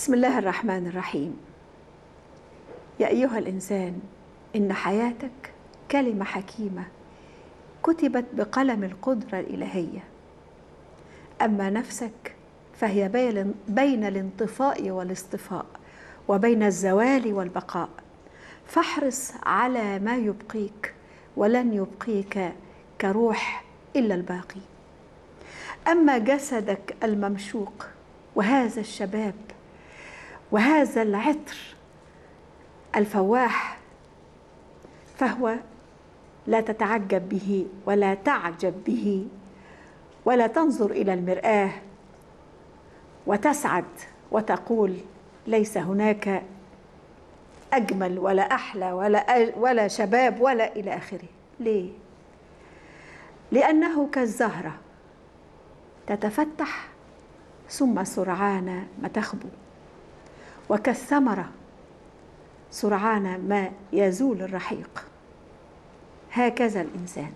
بسم الله الرحمن الرحيم يا ايها الانسان ان حياتك كلمه حكيمه كتبت بقلم القدره الالهيه اما نفسك فهي بين بين الانطفاء والاصطفاء وبين الزوال والبقاء فاحرص على ما يبقيك ولن يبقيك كروح الا الباقي اما جسدك الممشوق وهذا الشباب وهذا العطر الفواح فهو لا تتعجب به ولا تعجب به ولا تنظر الى المراه وتسعد وتقول ليس هناك اجمل ولا احلى ولا ولا شباب ولا الى اخره ليه لانه كالزهره تتفتح ثم سرعان ما تخبو وكالثمره سرعان ما يزول الرحيق هكذا الانسان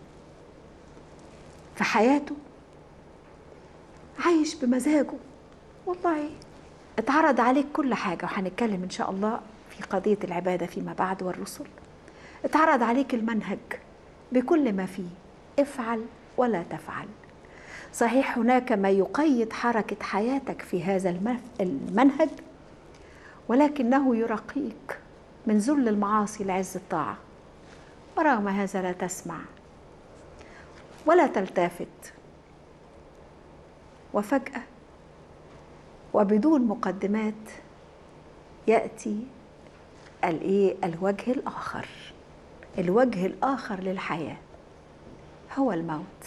فحياته عايش بمزاجه والله اتعرض عليك كل حاجه وهنتكلم ان شاء الله في قضيه العباده فيما بعد والرسل اتعرض عليك المنهج بكل ما فيه افعل ولا تفعل صحيح هناك ما يقيد حركه حياتك في هذا المنهج ولكنه يرقيك من ذل المعاصي لعز الطاعه ورغم هذا لا تسمع ولا تلتفت وفجاه وبدون مقدمات ياتي الايه الوجه الاخر الوجه الاخر للحياه هو الموت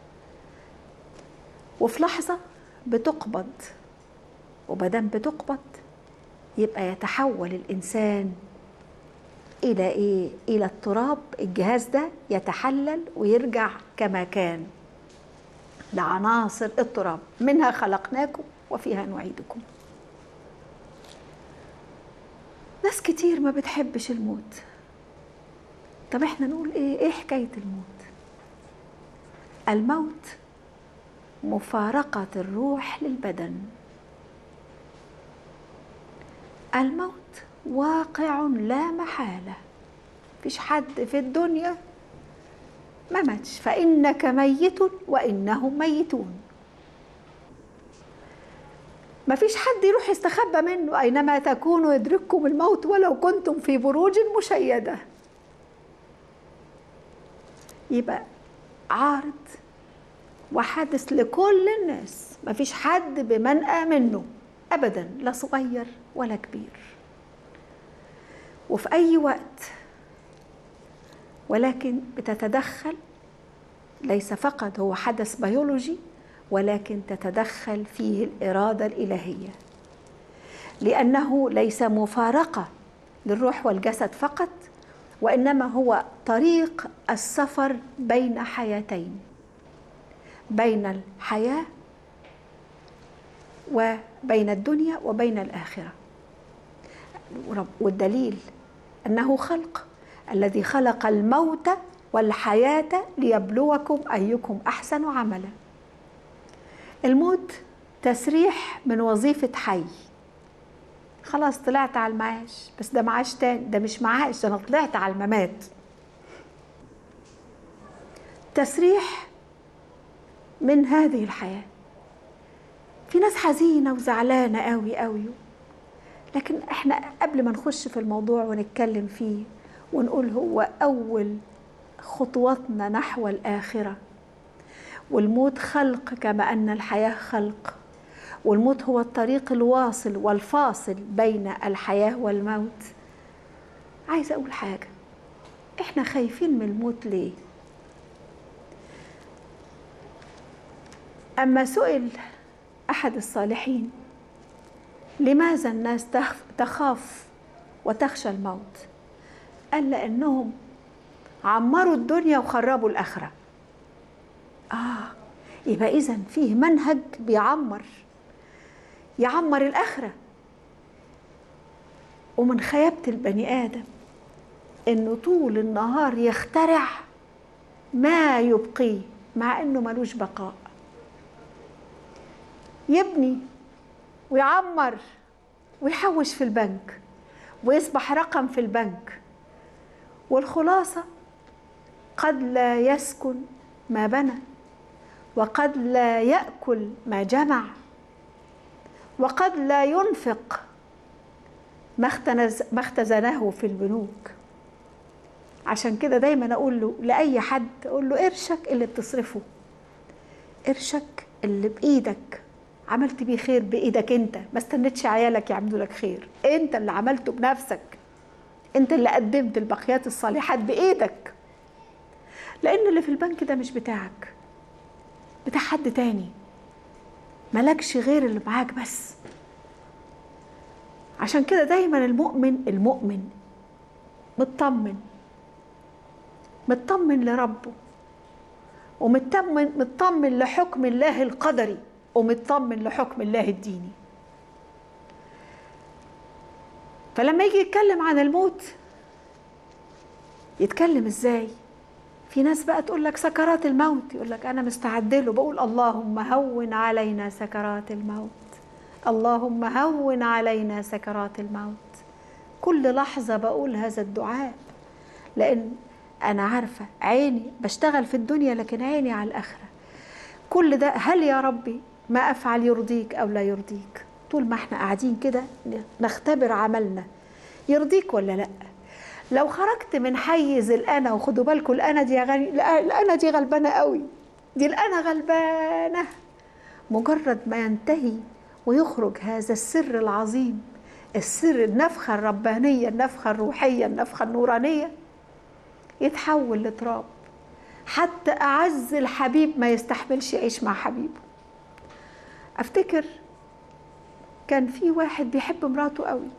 وفي لحظه بتقبض ومادام بتقبض يبقى يتحول الانسان الى ايه الى التراب الجهاز ده يتحلل ويرجع كما كان لعناصر التراب منها خلقناكم وفيها نعيدكم ناس كتير ما بتحبش الموت طب احنا نقول ايه ايه حكايه الموت الموت مفارقه الروح للبدن الموت واقع لا محاله فيش حد في الدنيا ما ماتش فانك ميت وانهم ميتون ما فيش حد يروح يستخبى منه أينما تكونوا يدرككم الموت ولو كنتم في بروج مشيدة يبقى عارض وحادث لكل الناس ما فيش حد بمنأى منه أبدا لا صغير ولا كبير وفي أي وقت ولكن بتتدخل ليس فقط هو حدث بيولوجي ولكن تتدخل فيه الاراده الالهيه لانه ليس مفارقه للروح والجسد فقط وانما هو طريق السفر بين حياتين بين الحياه وبين الدنيا وبين الاخره والدليل انه خلق الذي خلق الموت والحياه ليبلوكم ايكم احسن عملا الموت تسريح من وظيفة حي خلاص طلعت على المعاش بس ده معاش تاني ده مش معاش ده انا طلعت على الممات تسريح من هذه الحياة في ناس حزينة وزعلانة قوي قوي لكن احنا قبل ما نخش في الموضوع ونتكلم فيه ونقول هو أول خطواتنا نحو الآخرة والموت خلق كما ان الحياه خلق والموت هو الطريق الواصل والفاصل بين الحياه والموت عايزه اقول حاجه احنا خايفين من الموت ليه اما سئل احد الصالحين لماذا الناس تخاف وتخشى الموت قال لانهم عمروا الدنيا وخربوا الاخره آه يبقى إذا فيه منهج بيعمر يعمر الآخرة ومن خيبة البني آدم إنه طول النهار يخترع ما يبقيه مع إنه ملوش بقاء يبني ويعمر ويحوش في البنك ويصبح رقم في البنك والخلاصة قد لا يسكن ما بنى وقد لا يأكل ما جمع وقد لا ينفق ما ما اختزنه في البنوك عشان كده دايما اقول له لاي حد اقول له قرشك اللي بتصرفه قرشك اللي بايدك عملت بيه خير بايدك انت ما استنيتش عيالك يعملوا لك خير انت اللي عملته بنفسك انت اللي قدمت البقيات الصالحات بايدك لان اللي في البنك ده مش بتاعك بتاع حد تاني ملكش غير اللي معاك بس عشان كده دايما المؤمن المؤمن مطمن مطمن لربه ومطمن مطمن لحكم الله القدري ومطمن لحكم الله الديني فلما يجي يتكلم عن الموت يتكلم ازاي في ناس بقى تقول لك سكرات الموت يقول لك انا مستعد له بقول اللهم هون علينا سكرات الموت اللهم هون علينا سكرات الموت كل لحظه بقول هذا الدعاء لان انا عارفه عيني بشتغل في الدنيا لكن عيني على الاخره كل ده هل يا ربي ما افعل يرضيك او لا يرضيك طول ما احنا قاعدين كده نختبر عملنا يرضيك ولا لا لو خرجت من حيز الانا وخدوا بالكم الانا دي غني الانا دي غلبانه قوي دي الانا غلبانه مجرد ما ينتهي ويخرج هذا السر العظيم السر النفخه الربانيه النفخه الروحيه النفخه النورانيه يتحول لتراب حتى اعز الحبيب ما يستحملش يعيش مع حبيبه افتكر كان في واحد بيحب مراته قوي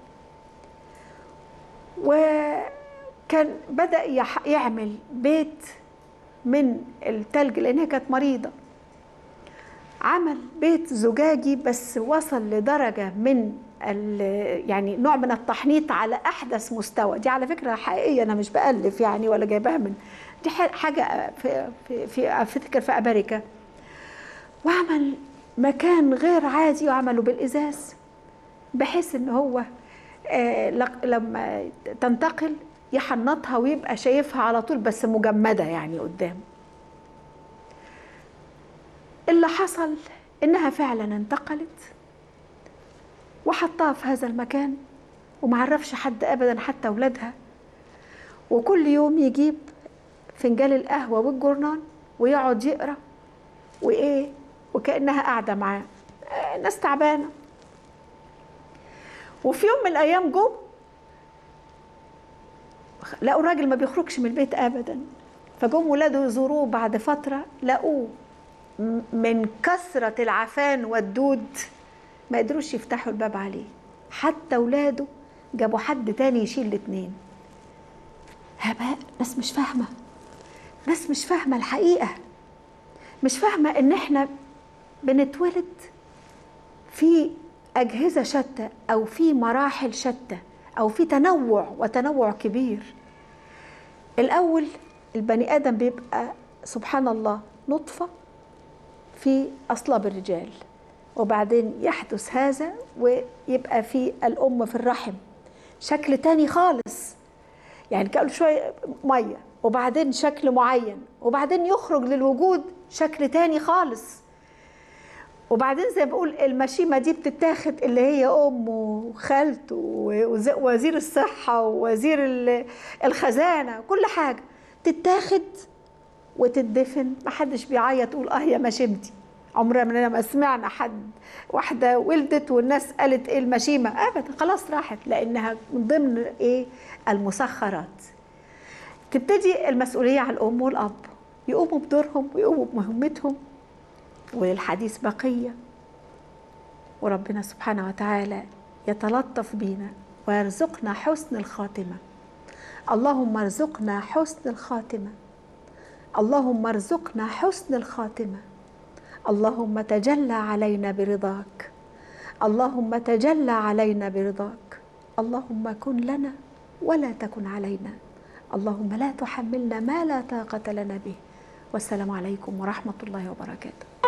وكان بدأ يعمل بيت من التلج لأنها كانت مريضة عمل بيت زجاجي بس وصل لدرجة من يعني نوع من التحنيط على أحدث مستوى دي على فكرة حقيقية أنا مش بألف يعني ولا جايباها من دي حاجة في في في أفتكر في أمريكا وعمل مكان غير عادي وعمله بالإزاز بحيث إن هو آه لما تنتقل يحنطها ويبقى شايفها على طول بس مجمده يعني قدامه اللي حصل انها فعلا انتقلت وحطها في هذا المكان ومعرفش حد ابدا حتى اولادها وكل يوم يجيب فنجان القهوه والجورنان ويقعد يقرا وايه وكانها قاعده معاه ناس تعبانه وفي يوم من الايام جم لقوا الراجل ما بيخرجش من البيت ابدا فجم ولاده يزوروه بعد فتره لقوه من كثره العفان والدود ما قدروش يفتحوا الباب عليه حتى ولاده جابوا حد تاني يشيل الاتنين هباء ناس مش فاهمه ناس مش فاهمه الحقيقه مش فاهمه ان احنا بنتولد في أجهزة شتى أو في مراحل شتى أو في تنوع وتنوع كبير الأول البني آدم بيبقى سبحان الله نطفة في أصلاب الرجال وبعدين يحدث هذا ويبقى في الأم في الرحم شكل تاني خالص يعني كأنه شوية مية وبعدين شكل معين وبعدين يخرج للوجود شكل تاني خالص وبعدين زي ما بقول المشيمه دي بتتاخد اللي هي امه وخالته ووزير الصحه ووزير الخزانه كل حاجه تتاخد وتدفن محدش بيعيط يقول اه يا مشيمتي عمرنا ما سمعنا حد واحده ولدت والناس قالت ايه المشيمه ابدا خلاص راحت لانها من ضمن ايه المسخرات تبتدي المسؤوليه على الام والاب يقوموا بدورهم ويقوموا بمهمتهم وللحديث بقية وربنا سبحانه وتعالى يتلطف بينا ويرزقنا حسن الخاتمة اللهم ارزقنا حسن الخاتمة اللهم ارزقنا حسن الخاتمة اللهم تجلى علينا برضاك اللهم تجلى علينا برضاك اللهم كن لنا ولا تكن علينا اللهم لا تحملنا ما لا طاقة لنا به والسلام عليكم ورحمة الله وبركاته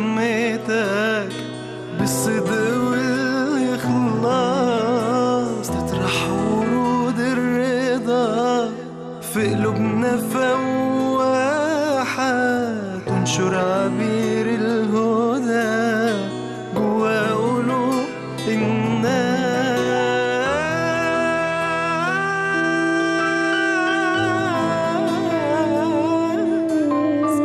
سميتك بالصدق والإخلاص تطرح ورود الرضا في قلوبنا فواحة تنشر عبير الهدى جوا قلوب الناس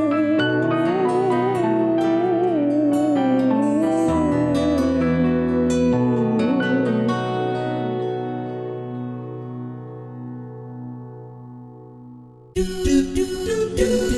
do do do do do